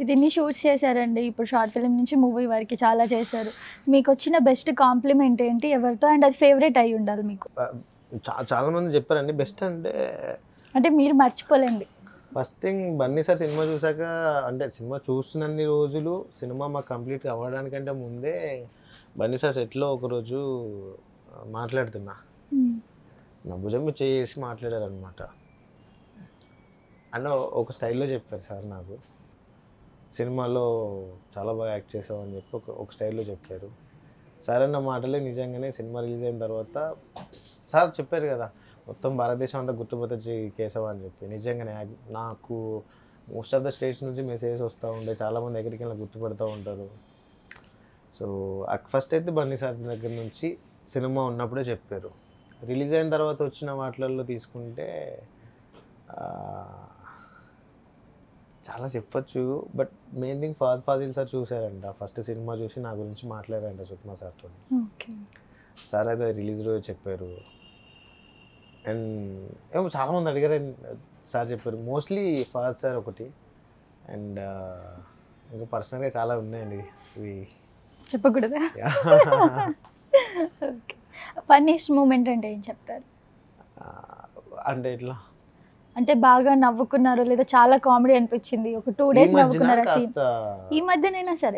ఇది ఇన్ని షూట్స్ చేశారండి ఇప్పుడు షార్ట్ ఫిల్మ్ నుంచి మూవీ వరకు చాలా చేశారు మీకు వచ్చిన బెస్ట్ కాంప్లిమెంట్ ఏంటి ఎవరితో అండ్ అది ఫేవరెట్ అయి ఉండాలి మీకు చా చాలా మంది చెప్పారండి బెస్ట్ అంటే అంటే మీరు మర్చిపోలేండి first thing Bunny sir cinema చూసాక అంటే సినిమా చూస్తున్నన్ని రోజులు సినిమా మాకు కంప్లీట్ అవ్వడానికంటే ముందే బన్నీ సార్ సెట్లో ఒకరోజు ఆ, మాట్లాడుతున్నా మ్మ్. నా భుజం మీద చేసి మాట్లాడారు అనమాట అన్న ఒక స్టైల్లో చెప్పారు సార్ నాకు సినిమాలో చాలా బాగా యాక్ట్ చేసావు అని చెప్పి ఒక ఒక స్టైల్లో చెప్పారు సార్ అన్న మాటలే నిజంగానే సినిమా రిలీజ్ అయిన తర్వాత సార్ చెప్పారు కదా మొత్తం భారతదేశం అంతా గుర్తుపట్టచ్చి కేశవ అని చెప్పి నిజంగానే యాక్- నాకు మోస్ట్ ఆఫ్ ద స్టేట్స్ నుంచి మెసేజెస్ వస్తూ ఉండే చాలామంది ఎక్కడికి వెళ్ళి గుర్తుపడుతూ ఉంటారు సో ఫస్ట్ అయితే బన్నీ సార్ దగ్గర నుంచి సినిమా ఉన్నప్పుడే చెప్పారు రిలీజ్ అయిన తర్వాత వచ్చిన వాటిలలో తీసుకుంటే ఆ, చాలా చెప్పొచ్చు but main thing Fahadh Fazil sir చూసారంట ఫస్ట్ సినిమా చూసి నా గురించి మాట్లాడారంట సుష్మా సార్తో ఓకే సార్ అయితే రిలీజ్ రోజు చెప్పారు అండ్ ఏమో చాలామంది అడిగారు సార్ చెప్పారు మోస్ట్లీ ఫాదర్ సార్ ఒకటి అండ్ ఇంకా పర్సనల్గా చాలా ఉన్నాయండి ఇవి చెప్పకూడదా ఓకే ఫన్నీస్ట్ మూమెంట్ అంటే ఏం చెప్తారు ఆ, అంటే ఇట్లా అంటే బాగా నవ్వుకున్నారు లేదా చాలా కామెడీ అనిపించింది ఒక టూ డేస్ ఈ మధ్యన నవ్వుకున్నారు ఆ సీన్ కాస్త ఈ మధ్యనైనా సరే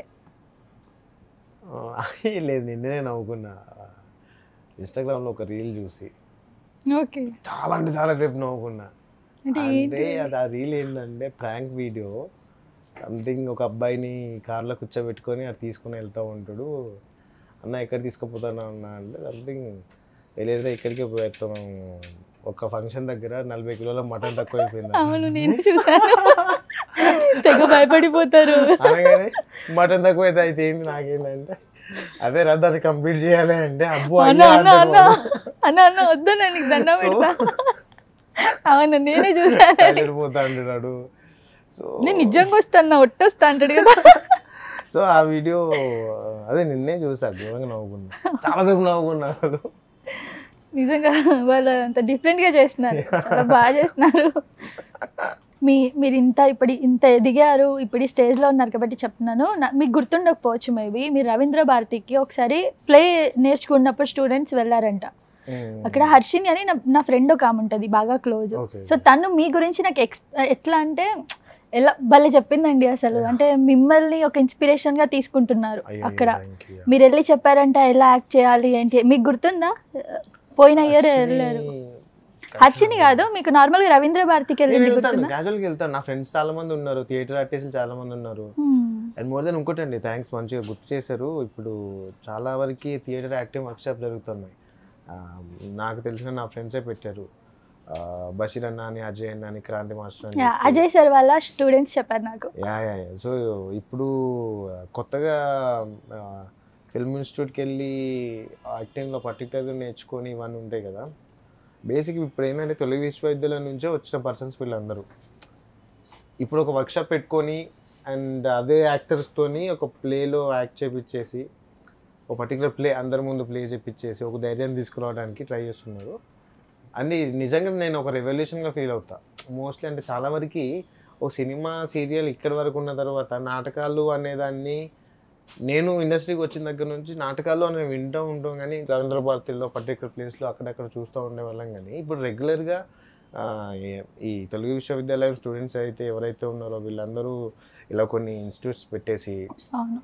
ఆ, లేదు నిన్ననే నవ్వుకున్నా ఇన్స్టాగ్రామ్లో ఒక రీల్ చూసి ఓకే చాలా అంటే చాలాసేపు నవ్వుకున్నా అంటే అంటే ఏంటి అది ఆ రీల్ ఏంటంటే ప్రాంక్ వీడియో సంథింగ్ ఒక అబ్బాయిని కార్లో కూర్చోబెట్టుకొని అది తీసుకుని వెళ్తూ ఉంటాడు అన్న ఎక్కడ తీసుకుపోతాను అన్న అంటే సంథింగ్ లేదురా ఇక్కడికే పోయేస్తాం ఒక ఫంక్షన్ దగ్గర నలభై కిలోల మటన్ తక్కువ అయిపోయింది అవును నేను చూసాను తెగ భయపడిపోతారు అనగానే మటన్ తక్కువ అయితే అయితే ఏంది నాకేందంటే అదే రా దాన్ని కంప్లీట్ చేయాలి అంటే అబ్బో అన్న అయ్యా అన్న అంటాడు అన్న వాడు. అన్న అన్న వద్దు నేను నీకు దండం పెడతా అవును నేనే చూసాను టాయిలెట్ పోతా అంటున్నాడు సో నేను నిజంగా వస్తాను ఒట్టొస్తా అంటాడు కదా సో ఆ వీడియో అదే నిన్నే చూసా ఘోరంగా నవ్వుకున్నా చాలాసేపు నవ్వుకున్నా అసలు నిజంగా వాళ్ళు అంత డిఫరెంట్ గా చేస్తున్నారు చాలా బాగా చేస్తున్నారు మీ మీరు ఇంత ఇప్పుడు ఇంత ఎదిగారు ఇప్పుడు ఈ stage లో ఉన్నారు కాబట్టి చెప్తున్నాను నా- మీకు గుర్తుండకపోవచ్చు మేబీ మీరు రవీంద్ర భారతికి ఒకసారి ప్లే నేర్చుకున్నప్పుడు స్టూడెంట్స్ వెళ్ళారంట అక్కడ హర్షిని అని నా నా ఫ్రెండ్ ఒక ఆమె ఉంటుంది బాగా క్లోజ్ Okay. సో తను మీ గురించి నాకు ఎక్స్ ఎట్లా అంటే ఎలా భలే చెప్పిందండి అసలు అంటే మిమ్మల్ని ఒక ఇన్స్పిరేషన్ గా తీసుకుంటున్నారు అక్కడ మీరు వెళ్ళి చెప్పారంట ఎలా యాక్ట్ చేయాలి ఏంటి మీకు గుర్తుందా పోయిన ఇయర్ వెళ్ళారు హర్షిని కాదు మీకు నార్మల్ గా రవీంద్ర భారతికి నేను వెళ్ళింది వెళ్తాను గుర్తుందా క్యాజువల్గా వెళ్తాను నా ఫ్రెండ్స్ చాలా మంది ఉన్నారు థియేటర్ ఆర్టిస్టులు చాలా మంది ఉన్నారు Hmm. అండ్ మోర్ దెన్ ఇంకోటండి థ్యాంక్స్ మంచిగా గుర్తు చేశారు ఇప్పుడు చాలా వరకు థియేటర్ యాక్టింగ్ వర్క్షాప్ జరుగుతున్నాయి ఆ, నాకు తెలిసిన నా ఫ్రెండ్సే పెట్టారు ఆ, బషీర్ అన్న అని అజయ్ అన్న అని క్రాంతి మాస్టర్ అని యా, చెప్పి. అజయ్ సార్ వాళ్ళ స్టూడెంట్స్ చెప్పారు నాకు యా యా యా సో ఇప్పుడు కొత్తగా ఫిల్మ్ ఇన్స్టిట్యూట్కి వెళ్ళి యాక్టింగ్లో పర్టికులర్గా నేర్చుకొని ఇవన్నీ ఉంటాయి కదా బేసిక్ ఇప్పుడు ఏంటంటే తెలుగు విశ్వవిద్యాలయం నుంచే వచ్చిన పర్సన్స్ వీళ్ళందరూ ఇప్పుడు ఒక వర్క్షాప్ పెట్టుకొని అండ్ అదే యాక్టర్స్తోని ఒక ప్లేలో యాక్ట్ చేపించేసి ఒక పర్టికులర్ ప్లే అందరి ముందు ప్లే చేపించేసి ఒక ధైర్యం తీసుకురావడానికి ట్రై చేస్తున్నారు అన్ని నిజంగా నేను ఒక రెవల్యూషన్గా ఫీల్ అవుతా మోస్ట్లీ అంటే చాలా వరకు ఒక సినిమా సీరియల్ ఇక్కడి వరకు ఉన్న తర్వాత నాటకాలు అనేదాన్ని నేను ఇండస్ట్రీకి వచ్చిన దగ్గర నుంచి నాటకాలు అని వింటూ ఉంటాం కానీ రవీంద్ర భారతిలో పర్టికులర్ ప్లేస్లో అక్కడక్కడ చూస్తూ ఉండేవాళ్ళం కానీ ఇప్పుడు రెగ్యులర్గా ఈ తెలుగు విశ్వవిద్యాలయం స్టూడెంట్స్ అయితే ఎవరైతే ఉన్నారో వీళ్ళందరూ ఇలా కొన్ని ఇన్స్టిట్యూట్స్ పెట్టేసి అవును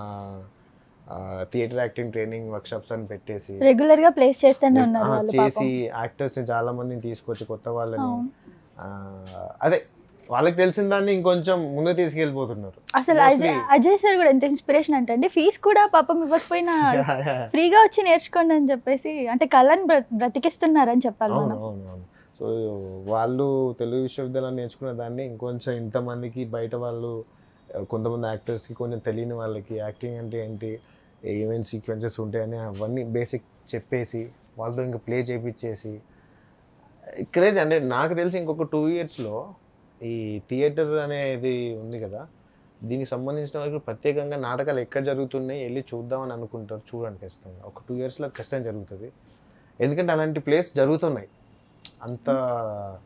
థియేటర్ యాక్టింగ్ ట్రైనింగ్ వర్క్షాప్స్ అని పెట్టేసి రెగ్యులర్ గా ప్లేస్ చేస్తూనే ఉన్నారు ఆ, వాళ్ళు చేసి పాపం యాక్టర్స్ని చాలా మందిని తీసుకొచ్చి కొత్త వాళ్ళని అవును. ఆ, అదే వాళ్ళకి తెలిసిన దాన్ని ఇంకొంచెం ముందు తీసుకెళ్ళిపోతున్నారు అసలు అజయ్ అజయ్ సార్ కూడా ఎంత ఇన్స్పిరేషన్ అంటే అండి ఫీజ్ కూడా పాపం ఇవ్వకపోయినా ఫ్రీగా వచ్చి నేర్చుకోండి అని చెప్పేసి అంటే కళని బ్ర- బ్రతికిస్తున్నారని చెప్పాలి అవును మనం అవును అవును సో వాళ్ళు తెలుగు విశ్వవిద్యాలయం నేర్చుకున్న దాన్ని ఇంకొంచెం ఇంతమందికి బయట వాళ్ళు ఆ, కొంతమంది యాక్టర్స్కి కొంచెం తెలియని వాళ్ళకి యాక్టింగ్ అంటే ఏంటి ఏమేమి సీక్వెన్సెస్ ఉంటాయని అవన్నీ బేసిక్ చెప్పేసి వాళ్ళతో ఇంకా ప్లే చేపించేసి క్రేజ్ అంటే నాకు తెలిసి ఇంకొక టూ ఇయర్స్లో ఈ థియేటర్ అనేది ఉంది కదా దీనికి సంబంధించిన వరకు ప్రత్యేకంగా నాటకాలు ఎక్కడ జరుగుతున్నాయి వెళ్ళి చూద్దామని అనుకుంటారు చూడండి ఖచ్చితంగా ఒక టూ ఇయర్స్లో ఖచ్చితంగా జరుగుతుంది ఎందుకంటే అలాంటి ప్లేస్ జరుగుతున్నాయి అంత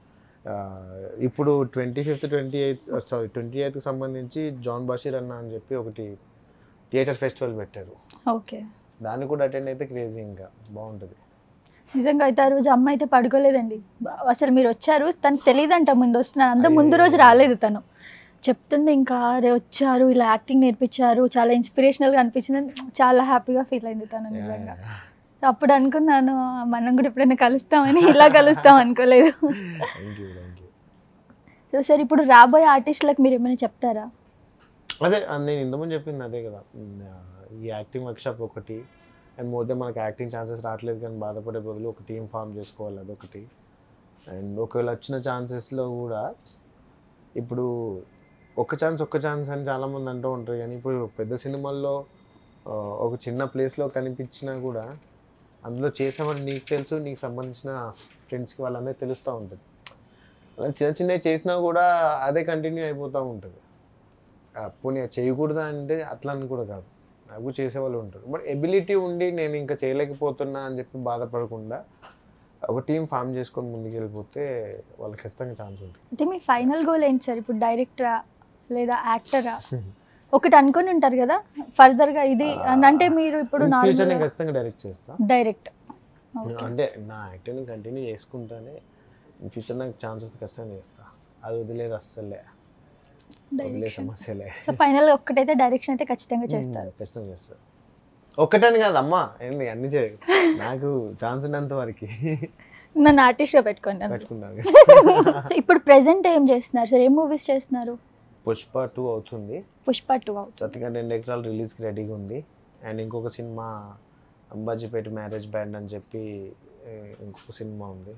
ఆ, ఇప్పుడు twenty fifth twenty eighth sorry twenty ఎయిత్కి సంబంధించి జాన్ బషీర్ అన్న అని చెప్పి ఒకటి థియేటర్ ఫెస్టివల్ పెట్టారు ఓకే దాన్ని కూడా అటెండ్ అయితే క్రేజీ ఇంకా బాగుంటుంది నిజంగా అయితే ఆ రోజు అమ్మ అయితే పడుకోలేదండి బా- అసలు మీరు వచ్చారు తనకు తెలియదంట ముందు వస్తున్నారు అంత ముందు రోజు రాలేదు తను చెప్తుంది ఇంకా అరే వచ్చారు ఇలా యాక్టింగ్ నేర్పించారు చాలా ఇన్స్పిరేషనల్గా అనిపించింది అని చాలా హ్యాపీగా ఫీల్ అయింది తను నిజంగా సో అప్పుడు అనుకున్నాను మనం కూడా ఎప్పుడైనా కలుస్తామని ఇలా కలుస్తాం అనుకోలేదు thank you thank you so sir ఇప్పుడు రాబోయే ఆర్టిస్టులకు మీరు ఏమైనా చెప్తారా అదే ఆ, నేను ఇంతకుముందు చెప్పింది అదే కదా ఉమ్, ఆ, ఈ యాక్టింగ్ వర్క్షాప్ ఒకటి అండ్ మోర్ దెన్ మనకి యాక్టింగ్ ఛాన్సెస్ రావట్లేదు కానీ బాధపడే బదులు ఒక టీం ఫామ్ చేసుకోవాలి అదొకటి అండ్ ఒకవేళ వచ్చిన ఛాన్సెస్లో కూడా ఇప్పుడు ఒక్క ఛాన్స్ ఒక్క ఛాన్స్ అని చాలామంది అంటూ ఉంటారు కానీ ఇప్పుడు పెద్ద సినిమాల్లో ఆ, ఒక చిన్న ప్లేస్లో కనిపించినా కూడా అందులో చేసామని నీకు తెలుసు నీకు సంబంధించిన ఫ్రెండ్స్కి వాళ్ళందరికీ తెలుస్తూ ఉంటుంది అలా చిన్న చిన్నవి చేసినా కూడా అదే కంటిన్యూ అయిపోతూ ఉంటుంది ఆ, పోనీ అది చేయకూడదా అంటే అట్లా అని కూడా కాదు నాకు చేసేవాళ్ళు ఉంటారు బట్ ఎబిలిటీ ఉండి నేను ఇంకా చేయలేకపోతున్నా అని చెప్పి బాధపడకుండా ఒక టీం ఫామ్ చేసుకొని ముందుకు వెళ్ళిపోతే వాళ్ళకి ఖచ్చితంగా ఛాన్స్ ఉంటుంది అయితే మీ ఫైనల్ గోల్ ఏంటి సార్ ఇప్పుడు డైరెక్టరా లేదా యాక్టరా ఒకటి అనుకుని ఉంటారు కదా ఫర్దర్గా ఇది అని అంటే మీరు ఇప్పుడు ఫ్యూచర్ నేను నార్మల్ ఖచ్చితంగా డైరెక్ట్ చేస్తా డైరెక్ట్ అంటే నా యాక్టింగ్ కంటిన్యూ చేసుకుంటానే ఇన్ ఫ్యూచర్ నాకు ఛాన్స్ వస్తే ఖచ్చితంగా చేస్తా అది వదిలేదు అస్సలే వదిలే డైరెక్షన్ సమస్యలే సో ఫైనల్ ఒక్కటైతే డైరెక్షన్ అయితే ఖచ్చితంగా చేస్తారు ఉమ్, ఖచ్చితంగా చేస్తా ఒక్కటని కాదు అమ్మా ఏంది అన్ని చే నాకు ఛాన్స్ ఉన్నంత వరకు నన్ను ఆర్టిస్ట్గా పెట్టుకోండి అందులో. పెట్టుకున్నాను సో ఇప్పుడు ప్రెసెంట్ ఏం చేస్తున్నారు సార్ ఏం మూవీస్ చేస్తున్నారు పుష్ప టూ అవుతుంది పుష్ప టూ అవుతుంది సత్తిగా రెండు ఎకరాలు రిలీజ్కి రెడీగా ఉంది అండ్ ఇంకొక సినిమా అంబాజీపేట మ్యారేజ్ బ్యాండ్ అని చెప్పి ఏ, ఇంకొక సినిమా ఉంది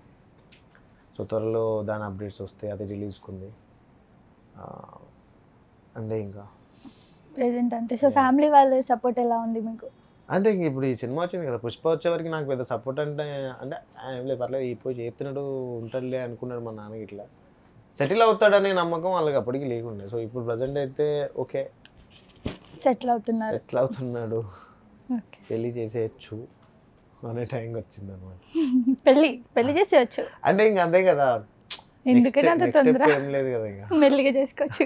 సో త్వరలో దాని అప్డేట్స్ వస్తాయి అది రిలీజ్కి ఉంది ఆ, అంతే ఇంకా ప్రెసెంట్ అంతే సో ఫ్యామిలీ వాళ్ళ సపోర్ట్ ఎలా ఉంది మీకు అంటే ఇంక ఇప్పుడు ఈ సినిమా వచ్చింది కదా పుష్ప వచ్చేవరకు నాకు పెద్ద సపోర్ట్ అంటే అంటే ఆ, ఏం లేదు పర్లేదు ఈ పోయి చేస్తున్నాడు ఉంటాడులే అనుకున్నాడు మా నాన్నకి ఇట్లా సెటిల్ అవుతాడనే నమ్మకం వాళ్ళకి అప్పటికి లేకుండే సో ఇప్పుడు ప్రజెంట్ అయితే ఓకే సెటిల్ అవుతున్నారు సెటిల్ అవుతున్నాడు ఓకే పెళ్లి చేసేయచ్చు అనే టైంకి వచ్చింది అనమాట పెళ్ళి పెళ్లి చేసేయచ్చు అంటే ఇంక అంతే కదా ఎందుకని అంత నెక్స్ట్ తొందర ఏం లేదు కదా ఇంకా మెల్లిగా చేసుకోవచ్చు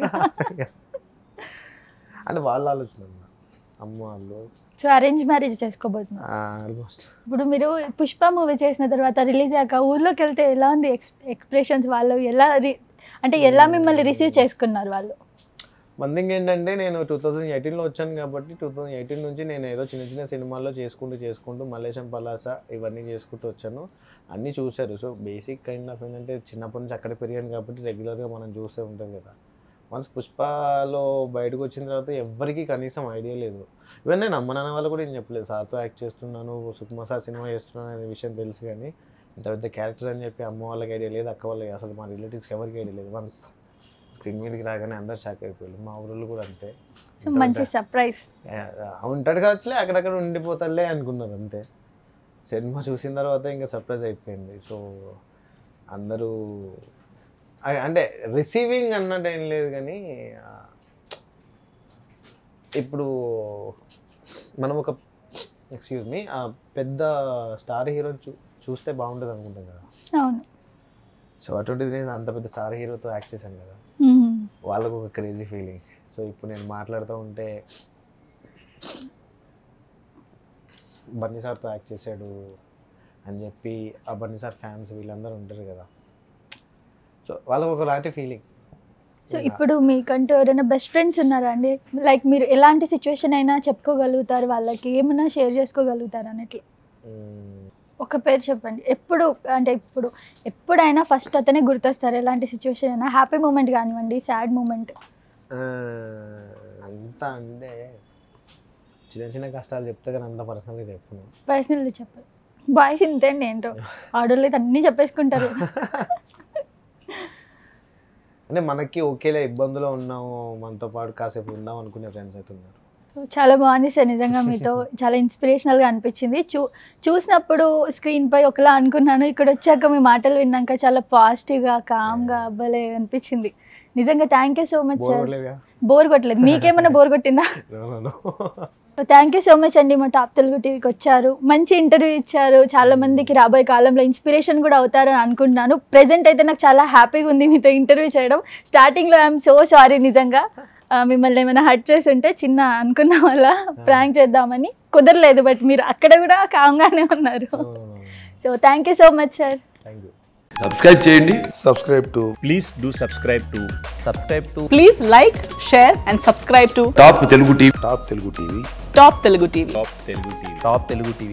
అంటే వాళ్ళ ఆలోచన అన్న. అమ్మ వాళ్ళు సో అరేంజ్ మ్యారేజ్ చేసుకోబోతున్నారు ఆల్మోస్ట్ ఇప్పుడు మీరు పుష్ప మూవీ చేసిన తర్వాత రిలీజ్ అయ్యాక ఊర్లోకి వెళ్తే ఎలా ఉంది ఎక్స్ ఎక్స్ప్రెషన్స్ వాళ్ళు ఎలా రి- అంటే ఎలా మిమ్మల్ని రిసీవ్ చేసుకున్నారు వాళ్ళు వన్ థింగ్ ఏంటంటే నేను టూ థౌజండ్ ఎయిటీన్లో వచ్చాను కాబట్టి టూ థౌజండ్ ఎయిటీన్ నుంచి నేను ఏదో చిన్న చిన్న సినిమాల్లో చేసుకుంటూ చేసుకుంటూ మల్లేశం పలాస ఇవన్నీ చేసుకుంటూ వచ్చాను అన్నీ చూశారు సో బేసిక్ కైండ్ ఆఫ్ ఏంటంటే చిన్నప్పటి నుంచి అక్కడ పెరిగాను కాబట్టి రెగ్యులర్గా మనం చూసే ఉంటాం కదా వన్స్ పుష్పలో బయటకు వచ్చిన తర్వాత ఎవ్వరికీ కనీసం ఐడియా లేదు ఈవెన్ నేను అమ్మ నాన్న వాళ్ళు కూడా ఏం చెప్పలేదు సార్తో యాక్ట్ చేస్తున్నాను సుకుమార్ సార్ సినిమా చేస్తున్నాను అనే విషయం తెలుసు కానీ ఇంత పెద్ద క్యారెక్టర్ అని చెప్పి అమ్మ వాళ్ళకి ఐడియా లేదు అక్క వాళ్ళకి అసలు మా రిలేటివ్స్కి ఎవరికి ఐడియా లేదు వన్స్ స్క్రీన్ మీదకి రాగానే అందరు షాక్ అయిపోయారు మా ఊళ్ళో కూడా అంతే సో మంచి సర్ప్రైజ్ ఆ, ఉంటాడు కావచ్చులే అక్కడక్కడ ఉండిపోతాడులే అనుకున్నారు అంతే సినిమా చూసిన తర్వాత ఇంకా సర్ప్రైజ్ అయిపోయింది సో అందరూ ఆ- అంటే రిసీవింగ్ అన్నట్టు ఏం లేదు కానీ ఆ, ఇప్పుడు మనం ఒక ఎక్స్క్యూజ్ మీ పెద్ద స్టార్ హీరో చూ చూస్తే బాగుంటుంది అనుకుంటాం కదా అవును సో అటువంటిది నేను అంత పెద్ద స్టార్ హీరోతో యాక్ట్ చేశాను కదా మ్మ్. వాళ్ళకు ఒక క్రేజీ ఫీలింగ్ సో ఇప్పుడు నేను మాట్లాడుతూ ఉంటే బన్నీ సార్తో యాక్ట్ చేశాడు అని చెప్పి ఆ బన్నీ సార్ ఫ్యాన్స్ వీళ్ళందరూ ఉంటారు కదా సో వాళ్ళకు ఒకలాంటి ఫీలింగ్ సో ఇప్పుడు మీకంటూ ఎవరైనా బెస్ట్ ఫ్రెండ్స్ ఉన్నారా అండి లైక్ మీరు ఎలాంటి సిచ్యువేషన్ అయినా చెప్పుకోగలుగుతారు వాళ్ళకి ఏమైనా షేర్ చేసుకోగలుగుతారు అన్నట్లు ఒక పేరు చెప్పండి ఎప్పుడు అంటే ఇప్పుడు ఎప్పుడైనా ఫస్ట్ అతనే గుర్తొస్తారు ఎలాంటి సిచ్యువేషన్ అయినా హ్యాపీ మూమెంట్ కానివ్వండి సాడ్ మూమెంట్ అంత అంటే చిన్న చిన్న కష్టాలు చెప్తే కానీ అంత పర్సనల్గా చెప్పును పర్సనల్లీ చెప్పాలి బాయ్స్ ఇంతే అండి ఏంటో ఆడోళ్ళు అయితే అన్నీ చెప్పేసుకుంటారు అంటే మనకి ఒకేలా ఇబ్బందులో ఉన్నాము మనతో పాటు కాసేపు ఉందాం అనుకునే ఫ్రెండ్స్ అయితే ఉన్నారు చాలా బాగుంది సార్ నిజంగా మీతో చాలా ఇన్స్పిరేషనల్గా అనిపించింది చూ చూసినప్పుడు స్క్రీన్ పై ఒకలా అనుకున్నాను ఇక్కడ వచ్చాక మీ మాటలు విన్నాక చాలా పాజిటివ్గా కామ్గా భలే అనిపించింది నిజంగా thank you so much bore sir కొట్టలేదుగా బోర్ కొట్టలేదు మీకేమైనా బోర్ కొట్టిందా No, no, no. Thank you so much అండి మా టాప్ తెలుగు టీవీకి వచ్చారు మంచి ఇంటర్వ్యూ ఇచ్చారు చాలా మందికి రాబోయే కాలంలో ఇన్స్పిరేషన్ కూడా అవుతారని అనుకుంటున్నాను ప్రెసెంట్ అయితే నాకు చాలా హ్యాపీగా ఉంది మీతో ఇంటర్వ్యూ చేయడం స్టార్టింగ్లో ఐఎమ్ సో సారీ నిజంగా ఆ, మిమ్మల్ని ఏమైనా హర్ట్ చేసి ఉంటే చిన్న అనుకున్న వల్ల ప్రాంక్ చేద్దామని కుదరలేదు బట్ మీరు అక్కడ కూడా కాంగానే ఉన్నారు so thank you so much sir thank you subscribe చేయండి subscribe to please do subscribe to subscribe to Please like, share, and subscribe to top Telugu TV Top Telugu TV. Top Telugu TV. top telugu tv top telugu tv